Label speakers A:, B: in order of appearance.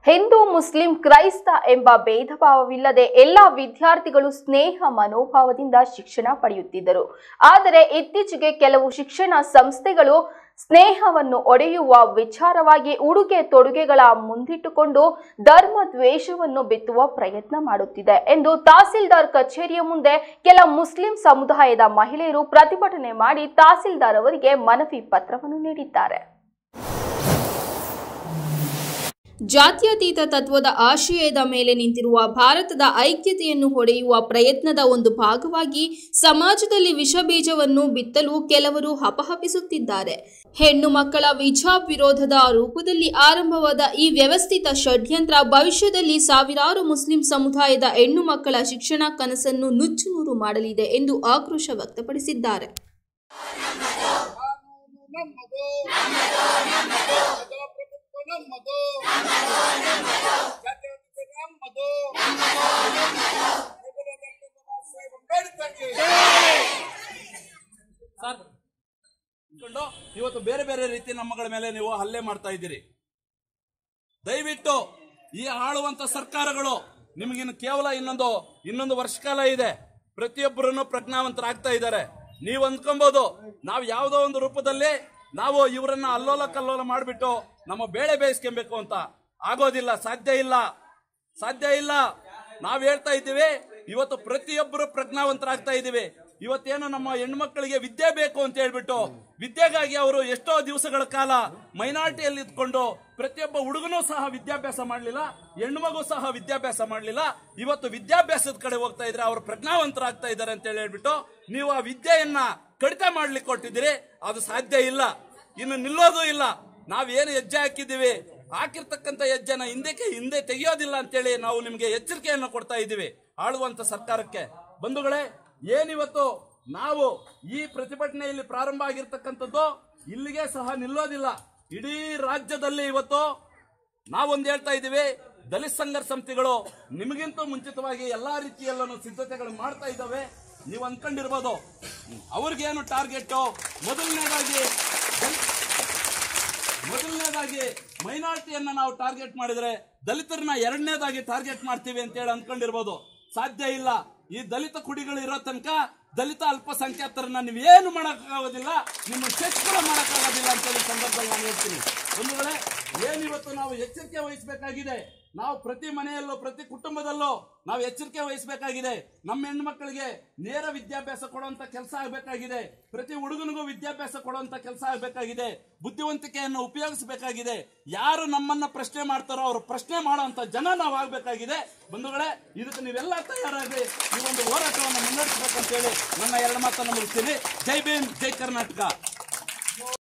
A: Hindu Muslim ಕ್ರೈಸ್ತ ಎಂಬ ಭೇದ ಭಾವವಿಲ್ಲದೆ ಎಲ್ಲ ವಿದ್ಯಾರ್ಥಿಗಳು ಸ್ನೇಹ ಮನೋಭಾವದಿಂದ ಶಿಕ್ಷಣ ಪಡೆಯುತ್ತಿದ್ದರು ಆದರೆ ಇತ್ತೀಚೆಗೆ ಕೆಲವು ಶಿಕ್ಷಣ ಸಂಸ್ಥೆಗಳು ಸ್ನೇಹವನ್ನು ಒಡೆಯುವ ವಿಚಾರವಾಗಿ ಉಡುಗೆ ತೊಡುಗೆಗಳ ಮುಂದಿಟ್ಟುಕೊಂಡು ಧರ್ಮ ದ್ವೇಷವನ್ನು ಬಿತ್ತುವ ಪ್ರಯತ್ನ ಮಾಡುತ್ತಿದೆ ಎಂದು ತಹಸೀಲ್ದಾರ್ ಕಚೇರಿಯ ಮುಂದೆ ಕೆಲ ಮುಸ್ಲಿಂ ಸಮುದಾಯದ ಮಹಿಳೆಯರು ಪ್ರತಿಭಟನೆ ಮಾಡಿ ತಹಸೀಲ್ದಾರ್ ಅವರಿಗೆ ಮನವಿ ಪತ್ರವನ್ನು ನೀಡಿದ್ದಾರೆ
B: ಜಾತ್ಯತೀತ ತತ್ವದ ಆಶಯದ ಮೇಲೆ ನಿಂತಿರುವ ಭಾರತದ ಐಕ್ಯತೆಯನ್ನು ಹೊಡೆಯುವ ಪ್ರಯತ್ನದ ಒಂದು ಭಾಗವಾಗಿ ಸಮಾಜದಲ್ಲಿ ವಿಷಬೀಜವನ್ನು ಬಿತ್ತಲು ಕೆಲವರು ಹಪಹಪಿಸುತ್ತಿದ್ದಾರೆ ಹೆಣ್ಣು ಮಕ್ಕಳ ವಿಜಾಬ್ ವಿರೋಧದ ರೂಪದಲ್ಲಿ ಆರಂಭವಾದ ಈ ವ್ಯವಸ್ಥಿತ ಷಡ್ಯಂತ್ರ ಭವಿಷ್ಯದಲ್ಲಿ ಸಾವಿರಾರು ಮುಸ್ಲಿಂ ಸಮುದಾಯದ ಹೆಣ್ಣು ಮಕ್ಕಳ ಶಿಕ್ಷಣ ಕನಸನ್ನು ನುಚ್ಚುನೂರು ಮಾಡಲಿದೆ ಎಂದು ಆಕ್ರೋಶ ವ್ಯಕ್ತಪಡಿಸಿದ್ದಾರೆ
C: ಕಾನೂನು ನಮ್ಮದು ಪ್ರಜಾಪ್ರಭುತ್ವ ನಮ್ಮದು ಜಾತ್ಯತೀತ ನಮ್ಮದು ಮೊದಲನೆಯದು ಬಾಬಾ ಸಾಹೇಬ್ ಅಂಬೇಡ್ಕರ್ಗೆ
D: ಸರ್ ಇಟ್ಕೊಂಡು ಇವತ್ತು ಬೇರೆ ಬೇರೆ ರೀತಿ ನಮ್ಮಗಳ ಮೇಲೆ ನೀವು ಹಲ್ಲೆ ಮಾಡ್ತಾ ಇದ್ದೀರಿ ದಯವಿಟ್ಟು ಈ ಆಳುವಂತ ಸರ್ಕಾರಗಳು ನಿಮಗಿನ್ನು ಕೇವಲ ಇನ್ನೊಂದು ಇನ್ನೊಂದು ವರ್ಷಕಾಲ ಇದೆ ಪ್ರತಿಯೊಬ್ಬರನ್ನು ಪ್ರಜ್ಞಾವಂತರಾಗ್ತಾ ಇದ್ದಾರೆ ನೀವು ಅಂದ್ಕೊಬಹುದು ನಾವು ಯಾವುದೋ ಒಂದು ರೂಪದಲ್ಲಿ ನಾವು ಇವರನ್ನ ಅಲ್ಲೋಲ ಕಲ್ಲೋಲ ಮಾಡಿಬಿಟ್ಟು ನಮ್ಮ ಬೇಳೆ ಬೇಯಿಸ್ಕೊಬೇಕು ಅಂತ ಆಗೋದಿಲ್ಲ ಸಾಧ್ಯ ಇಲ್ಲ ಸಾಧ್ಯ ಇಲ್ಲ ನಾವ್ ಹೇಳ್ತಾ ಇದ್ದೀವಿ ಇವತ್ತು ಪ್ರತಿಯೊಬ್ಬರು ಪ್ರಜ್ಞಾವಂತರಾಗ್ತಾ ಇದ್ದೀವಿ ಇವತ್ತೇನು ನಮ್ಮ ಹೆಣ್ಮಕ್ಳಿಗೆ ವಿದ್ಯೆ ಬೇಕು ಅಂತ ಹೇಳ್ಬಿಟ್ಟು ವಿದ್ಯೆಗಾಗಿ ಅವರು ಎಷ್ಟೋ ದಿವಸಗಳ ಕಾಲ ಮೈನಾರಿಟಿಯಲ್ಲಿ ಇದ್ಕೊಂಡು ಪ್ರತಿಯೊಬ್ಬ ಹುಡುಗನೂ ಸಹ ವಿದ್ಯಾಭ್ಯಾಸ ಮಾಡಲಿಲ್ಲ ಹೆಣ್ಮಗು ಸಹ ವಿದ್ಯಾಭ್ಯಾಸ ಮಾಡಲಿಲ್ಲ ಇವತ್ತು ವಿದ್ಯಾಭ್ಯಾಸದ ಕಡೆ ಹೋಗ್ತಾ ಇದ್ರೆ ಅವರು ಪ್ರಜ್ಞಾವಂತರಾಗ್ತಾ ಇದ್ದಾರೆ ಅಂತ ಹೇಳಿ ಹೇಳ್ಬಿಟ್ಟು ನೀವು ಆ ವಿದ್ಯೆಯನ್ನ ಕಡಿತ ಮಾಡ್ಲಿಕ್ಕೆ ಕೊಟ್ಟಿದ್ದೀರಿ ಅದು ಸಾಧ್ಯ ಇಲ್ಲ ಇನ್ನು ನಿಲ್ಲೋದು ಇಲ್ಲ ನಾವೇನು ಹೆಜ್ಜೆ ಹಾಕಿದ್ದೀವಿ ಹಾಕಿರ್ತಕ್ಕಂಥ ಹೆಜ್ಜೆನ ಹಿಂದಕ್ಕೆ ಹಿಂದೆ ತೆಗೆಯೋದಿಲ್ಲ ಅಂತೇಳಿ ನಾವು ನಿಮಗೆ ಎಚ್ಚರಿಕೆಯನ್ನು ಕೊಡ್ತಾ ಇದ್ದೀವಿ ಆಳುವಂತ ಸರ್ಕಾರಕ್ಕೆ ಬಂಧುಗಳೇ ಏನಿವತ್ತು ನಾವು ಈ ಪ್ರತಿಭಟನೆಯಲ್ಲಿ ಪ್ರಾರಂಭ ಆಗಿರ್ತಕ್ಕಂಥದ್ದು ಇಲ್ಲಿಗೆ ಸಹ ನಿಲ್ಲೋದಿಲ್ಲ ಇಡೀ ರಾಜ್ಯದಲ್ಲಿ ಇವತ್ತು ನಾವೊಂದು ಹೇಳ್ತಾ ಇದ್ದೀವಿ ದಲಿತ ಸಂಘರ್ಷ ಸಮಿತಿಗಳು ನಿಮಗಿಂತ ಮುಂಚಿತವಾಗಿ ಎಲ್ಲಾ ರೀತಿಯಲ್ಲೂ ಸಿದ್ಧತೆಗಳು ಮಾಡ್ತಾ ಇದ್ದಾವೆ ನೀವು ಅನ್ಕೊಂಡಿರ್ಬೋದು ಅವ್ರಿಗೇನು ಟಾರ್ಗೆಟ್ ಮೊದಲನೇದಾಗಿ ದಲಿತ ಮೊದಲನೇದಾಗಿ ಮೈನಾರಿಟಿಯನ್ನ ನಾವು ಟಾರ್ಗೆಟ್ ಮಾಡಿದ್ರೆ ದಲಿತರನ್ನ ಎರಡನೇದಾಗಿ ಟಾರ್ಗೆಟ್ ಮಾಡ್ತೀವಿ ಅಂತ ಹೇಳಿ ಅನ್ಕೊಂಡಿರ್ಬೋದು ಸಾಧ್ಯ ಇಲ್ಲ ಈ ದಲಿತ ಕುಡಿಗಳು ಇರೋ ತನಕ ದಲಿತ ಅಲ್ಪಸಂಖ್ಯಾತರನ್ನ ನೀವೇನು ಮಾಡಕ್ಕಾಗೋದಿಲ್ಲ ನಿಮ್ಮ ಚರ್ಚ್ಗಳ ಮಾಡಕ್ಕಾಗೋದಿಲ್ಲ ಅಂತ ಹೇಳಿ ಸಂದರ್ಭದಲ್ಲಿ ನಾನು ಹೇಳ್ತೀನಿ ಬಂಧುಗಳೇ ಏನಿವತ್ತು ನಾವು ಎಚ್ಚರಿಕೆ ವಹಿಸಬೇಕಾಗಿದೆ ನಾವು ಪ್ರತಿ ಮನೆಯಲ್ಲೂ ಪ್ರತಿ ಕುಟುಂಬದಲ್ಲೂ ನಾವು ಎಚ್ಚರಿಕೆ ವಹಿಸಬೇಕಾಗಿದೆ ನಮ್ಮ ಹೆಣ್ಮಕ್ಳಿಗೆ ನೇರ ವಿದ್ಯಾಭ್ಯಾಸ ಕೊಡುವಂತ ಕೆಲಸ ಆಗಬೇಕಾಗಿದೆ ಪ್ರತಿ ಹುಡುಗನಿಗೂ ವಿದ್ಯಾಭ್ಯಾಸ ಕೊಡುವಂತ ಕೆಲಸ ಆಗಬೇಕಾಗಿದೆ ಬುದ್ಧಿವಂತಿಕೆಯನ್ನು ಉಪಯೋಗಿಸಬೇಕಾಗಿದೆ ಯಾರು ನಮ್ಮನ್ನ ಪ್ರಶ್ನೆ ಮಾಡ್ತಾರೋ ಅವರು ಪ್ರಶ್ನೆ ಮಾಡುವಂತ ಜನ ನಾವು ಆಗ್ಬೇಕಾಗಿದೆ ಬಂಧುಗಳೇ ಇದಕ್ಕೆ ನೀವೆಲ್ಲ ತಯಾರಾಗಿ ಈ ಒಂದು ಹೋರಾಟವನ್ನು ಮುನ್ನಡೆಸಬೇಕಂತ ಹೇಳಿ ನನ್ನ ಎರಡು ಮಾತನ್ನು ಮುಗಿಸ್ತೀನಿ ಜೈ ಭೀಮ್ ಜೈ ಕರ್ನಾಟಕ